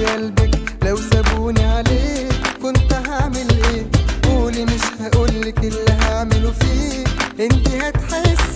قلبك لو سابوني عليك كنت هعمل ايه قولي مش هقولك اللي هعمله فيك انت هتحسي